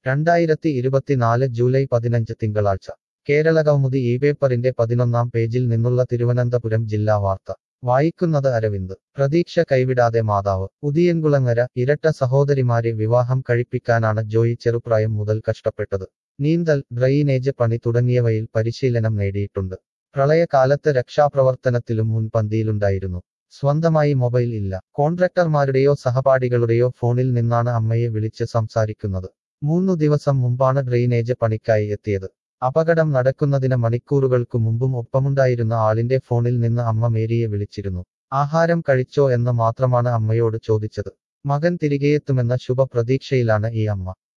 രണ്ടായിരത്തി ഇരുപത്തിനാല് ജൂലൈ പതിനഞ്ച് തിങ്കളാഴ്ച കേരള കൗമുദി ഈ പേപ്പറിന്റെ പതിനൊന്നാം പേജിൽ നിന്നുള്ള തിരുവനന്തപുരം ജില്ലാ വാർത്ത വായിക്കുന്നത് അരവിന്ദ് പ്രതീക്ഷ കൈവിടാതെ മാതാവ് ഉദിയൻകുളങ്ങര ഇരട്ട സഹോദരിമാരെ വിവാഹം കഴിപ്പിക്കാനാണ് ജോയി ചെറുപ്രായം മുതൽ കഷ്ടപ്പെട്ടത് നീന്തൽ ഡ്രൈനേജ് പണി തുടങ്ങിയവയിൽ പരിശീലനം നേടിയിട്ടുണ്ട് പ്രളയകാലത്ത് രക്ഷാപ്രവർത്തനത്തിലും മുൻപന്തിയിലുണ്ടായിരുന്നു സ്വന്തമായി മൊബൈൽ ഇല്ല കോൺട്രാക്ടർമാരുടെയോ സഹപാഠികളുടെയോ ഫോണിൽ നിന്നാണ് അമ്മയെ വിളിച്ച് സംസാരിക്കുന്നത് മൂന്നു ദിവസം മുമ്പാണ് ഡ്രെയിനേജ് പണിക്കായി എത്തിയത് അപകടം നടക്കുന്നതിന് മണിക്കൂറുകൾക്കു മുമ്പും ഒപ്പമുണ്ടായിരുന്ന ആളിന്റെ ഫോണിൽ നിന്ന് അമ്മ മേരിയെ വിളിച്ചിരുന്നു ആഹാരം കഴിച്ചോ എന്ന് മാത്രമാണ് അമ്മയോട് ചോദിച്ചത് മകൻ തിരികെയെത്തുമെന്ന ശുഭപ്രതീക്ഷയിലാണ് ഈ അമ്മ